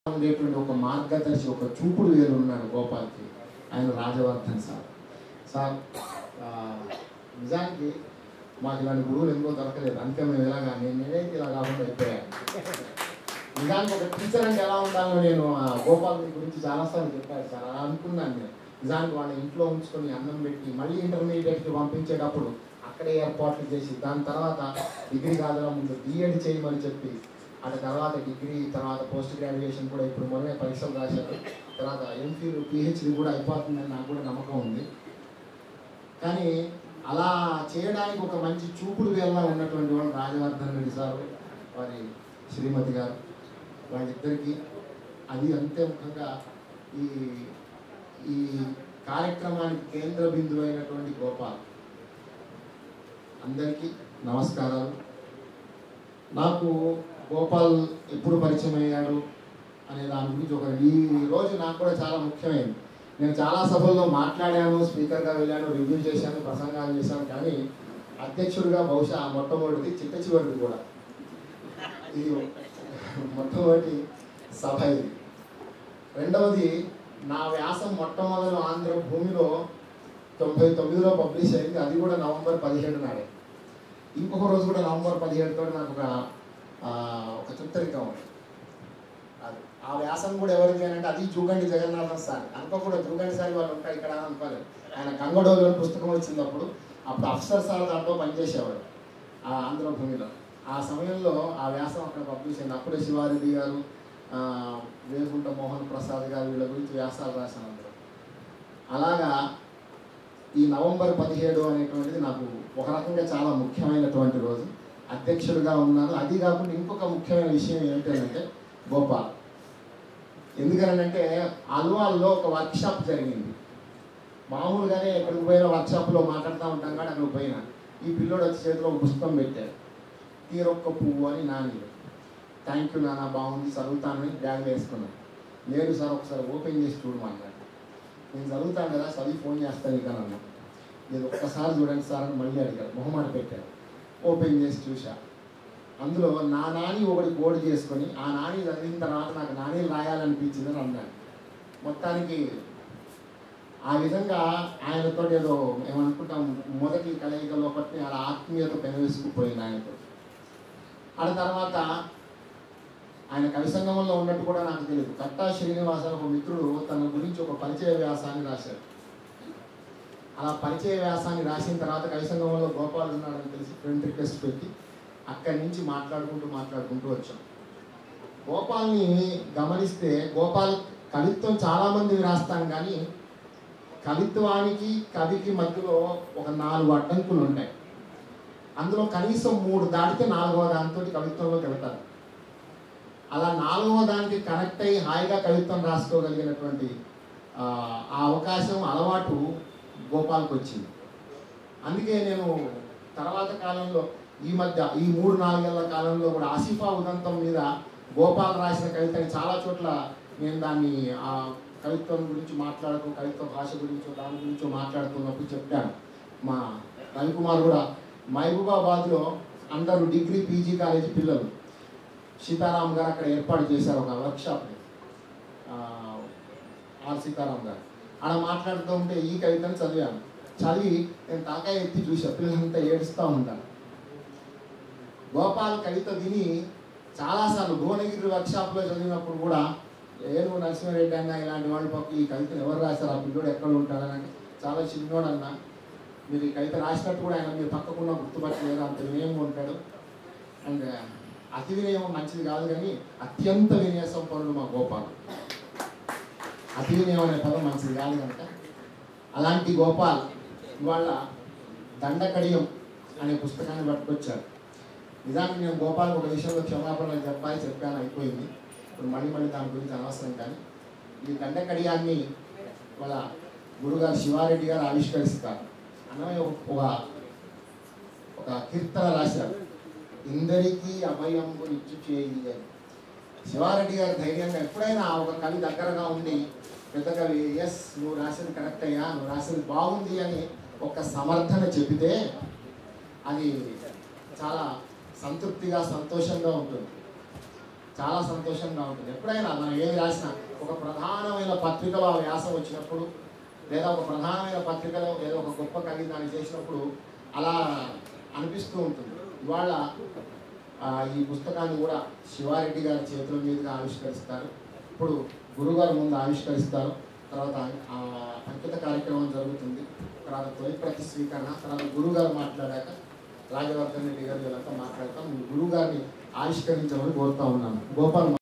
ఉండేటువంటి ఒక మార్గదర్శి ఒక చూపుడు వేరు ఉన్నాడు గోపాల్కి ఆయన రాజవర్ధన్ సార్ సార్ ఆ, నిజానికి మాకు ఇలాంటి గురువులు ఎందుకో దొరకలేదు అందుకే మేము ఇలాగా నేను నేనైతే ఇలా కాకుండా అయిపోయాను నిజానికి ఒక టీచర్ అంటే ఎలా ఉండాలో నేను ఆ గోపాల్ గురించి చాలాసార్లు చెప్పాను సార్ అలా అనుకున్నాను నేను నిజానికి వాళ్ళ ఇంట్లో ఉంచుకొని అన్నం పెట్టి మళ్ళీ ఇంటర్మీడియట్కి పంపించేటప్పుడు అక్కడే ఏర్పాట్లు చేసి దాని తర్వాత డిగ్రీ కాదలా ముందు బిఎడ్ చేయమని చెప్పి అటు తర్వాత డిగ్రీ తర్వాత పోస్ట్ గ్రాడ్యుయేషన్ కూడా ఇప్పుడు మొన్నే పరీక్షలు రాశారు తర్వాత ఎంఫిల్ పిహెచ్డి కూడా అయిపోతుందని నాకు కూడా నమ్మకం ఉంది కానీ అలా చేయడానికి ఒక మంచి చూపుడు వేళ ఉన్నటువంటి వాళ్ళు రాజవర్ధన్ రెడ్డి సారు వారి శ్రీమతి గారు వాళ్ళిద్దరికీ అది అంతే ముఖ్యంగా ఈ ఈ కార్యక్రమానికి కేంద్ర బిందువు అయినటువంటి గోపాల్ అందరికీ నమస్కారాలు నాకు గోపాల్ ఎప్పుడు పరిచయం అయ్యాడు అనే దాని గురించి ఒక ఈ రోజు నాకు కూడా చాలా ముఖ్యమైనది నేను చాలా సభల్లో మాట్లాడాను స్పీకర్గా వెళ్ళాను రివ్యూ చేశాను ప్రసంగాలు చేశాను కానీ అధ్యక్షుడిగా బహుశా మొట్టమొదటిది చిట్ట చివరిది కూడా ఇది మొట్టమొదటి సభ ఇది రెండవది నా వ్యాసం మొట్టమొదలు ఆంధ్ర భూమిలో తొంభై తొమ్మిదిలో పబ్లిష్ అయింది అది కూడా నవంబర్ పదిహేడు నాడే ఇంకొక రోజు కూడా నవంబర్ పదిహేడుతో నాకు ఒక ఆ, ఒక చుట్టరికం ఉంది అది ఆ వ్యాసం కూడా ఎవరికి అంటే అది జూగండి జగన్నాథం సార్ అనుకోకుండా జూగండి సార్ వాళ్ళు ఉంటారు ఇక్కడ అని అనుకోలేదు ఆయన గంగడోలు అని పుస్తకం వచ్చింది అప్పుడు అప్పుడు అఫ్సర్ సార్ దాంట్లో పనిచేసేవాడు ఆ ఆంధ్రభూమిలో ఆ సమయంలో ఆ వ్యాసం అక్కడ పబ్లిష్ అయింది అప్పుడే శివారెడ్డి గారు ఆ, వేగుంట మోహన్ ప్రసాద్ గారు వీళ్ళ గురించి వ్యాసాలు రాశాను అందులో అలాగా ఈ నవంబర్ పదిహేడు అనేటువంటిది నాకు ఒక రకంగా చాలా ముఖ్యమైనటువంటి రోజు అధ్యక్షుడిగా ఉన్నాను అది కాకుండా ఇంకొక ముఖ్యమైన విషయం ఏంటంటే గోపాల్ ఎందుకనంటే అల్వాల్లో ఒక వర్క్షాప్ జరిగింది మామూలుగానే ఎక్కడికి పోయిన వర్క్షాప్లో మాట్లాడుతూ ఉంటాం కానీ అక్కడికి పోయినా ఈ పిల్లోడు వచ్చి చేతిలో ఒక పుస్తకం పెట్టాడు తీరొక్క పువ్వు అని నాని థ్యాంక్ యూ నాన్న బాగుంది చదువుతానని బ్యాగ్ వేసుకున్నాను లేదు సార్ ఒకసారి ఓపెన్ చేసి చూడమన్నాడు నేను చదువుతాను కదా చదివి ఫోన్ చేస్తాను ఇక నన్ను నేను ఒక్కసారి చూడండి సార్ అని మళ్ళీ అడిగారు మొహమాట పెట్టారు ఓపెన్ చేసి చూసా అందులో నా నాని ఒకటి కోడ్ చేసుకొని ఆ నాని చదివిన తర్వాత నాకు నాని రాయాలనిపించిందని అన్నాడు మొత్తానికి ఆ విధంగా ఆయనతో ఏదో ఏమనుకుంటాం మొదటి కలయికలో ఒకటి అలా ఆత్మీయత పెనవేసుకుపోయింది ఆయనతో ఆ తర్వాత ఆయన కవి సంగమంలో ఉన్నట్టు కూడా నాకు తెలియదు కట్టా శ్రీనివాస ఒక మిత్రుడు తన గురించి ఒక పరిచయ వ్యాసాన్ని రాశారు అలా పరిచయ వ్యాసాన్ని రాసిన తర్వాత కవి సంగమంలో గోపాల్ ఉన్నాడని తెలిసి ఫ్రెండ్ రిక్వెస్ట్ పెట్టి అక్కడి నుంచి మాట్లాడుకుంటూ మాట్లాడుకుంటూ వచ్చాం గోపాల్ని గమనిస్తే గోపాల్ కవిత్వం చాలా మంది రాస్తాం కానీ కవిత్వానికి కవికి మధ్యలో ఒక నాలుగు అడ్డంకులు ఉంటాయి అందులో కనీసం మూడు దాటితే నాలుగవ దానితో కవిత్వంలోకి వెళ్తారు అలా నాలుగవ దానికి కనెక్ట్ అయ్యి హాయిగా కవిత్వం రాసుకోగలిగినటువంటి ఆ, ఆ అవకాశం అలవాటు గోపాల్కి వచ్చింది అందుకే నేను తర్వాత కాలంలో ఈ మధ్య ఈ మూడు నాలుగేళ్ల కాలంలో కూడా ఆసిఫా ఉదంతం మీద గోపాల్ రాసిన కవితని చాలా చోట్ల నేను దాన్ని ఆ కవిత్వం గురించి మాట్లాడుతూ కవిత్వ భాష గురించో దాని గురించో మాట్లాడుతున్నప్పుడు చెప్పాను మా రవికుమార్ కూడా మహబూబాబాద్లో అందరూ డిగ్రీ పీజీ కాలేజీ పిల్లలు సీతారాం గారు అక్కడ ఏర్పాటు చేశారు ఒక వర్క్షాప్ని ఆర్ సీతారాం గారు ఆడ మాట్లాడుతూ ఉంటే ఈ కవితను చదివాను చదివి నేను తలకాయ ఎత్తి చూసా పిల్లలంతా ఏడుస్తూ ఉంటాను గోపాల్ కవిత విని చాలాసార్లు భువనగిరి వర్క్షాప్లో చదివినప్పుడు కూడా ఏనుగు నరసింహారెడ్డి అన్న ఇలాంటి వాళ్ళు పాపం ఈ కవితను ఎవరు రాశారు ఆ పిల్లోడు ఎక్కడ ఉంటాడని అంటే చాలా చిన్నోడు అన్న మీరు ఈ కవిత రాసినట్టు కూడా ఆయన మీరు పక్కకున్న గుర్తుపట్టలేదు అంత వినయంగా ఉంటాడు అండ్ అతి వినయం మంచిది కాదు కానీ అత్యంత వినయ సంపన్నుడు మా గోపాల్ అతి వినయం అనే పదం మంచిది కాదు కనుక అలాంటి గోపాల్ ఇవాళ దండకడియం అనే పుస్తకాన్ని పట్టుకొచ్చారు నిజానికి నేను గోపాల్ ఒక విషయంలో క్షమాపణలు చెప్పాలి చెప్పాను అయిపోయింది ఇప్పుడు మళ్ళీ మళ్ళీ దాని గురించి అనవసరం కానీ ఈ దండకడియాన్ని వాళ్ళ గురుగారు శివారెడ్డి గారు ఆవిష్కరిస్తారు అన్నమయ్య ఒక ఒక కీర్తన రాశారు ఇందరికీ అభయంబు ఇచ్చు చేయి అని శివారెడ్డి గారు ధైర్యంగా ఎప్పుడైనా ఒక కవి దగ్గరగా ఉండి పెద్ద కవి ఎస్ నువ్వు రాసింది కరెక్ట్ అయ్యా నువ్వు రాసింది బాగుంది అని ఒక సమర్థన చెబితే అది చాలా సంతృప్తిగా సంతోషంగా ఉంటుంది చాలా సంతోషంగా ఉంటుంది ఎప్పుడైనా మనం ఏది రాసినా ఒక ప్రధానమైన పత్రికలో ఆ వ్యాసం వచ్చినప్పుడు లేదా ఒక ప్రధానమైన పత్రికలో ఏదో ఒక గొప్ప కవి దాన్ని చేసినప్పుడు అలా అనిపిస్తూ ఉంటుంది ఇవాళ ఆ, ఈ పుస్తకాన్ని కూడా శివారెడ్డి గారి చేతుల మీదుగా ఆవిష్కరిస్తారు ఇప్పుడు గురుగారు ముందు ఆవిష్కరిస్తారు తర్వాత ఆ, అంకిత కార్యక్రమం జరుగుతుంది తర్వాత తొలి ప్రతి స్వీకరణ తర్వాత గురుగారు మాట్లాడాక రాజవర్ధన్ రెడ్డి గారు వీళ్ళంతా మాట్లాడతాం గురువు గారిని ఆవిష్కరించమని కోరుతా ఉన్నాను గోపాల్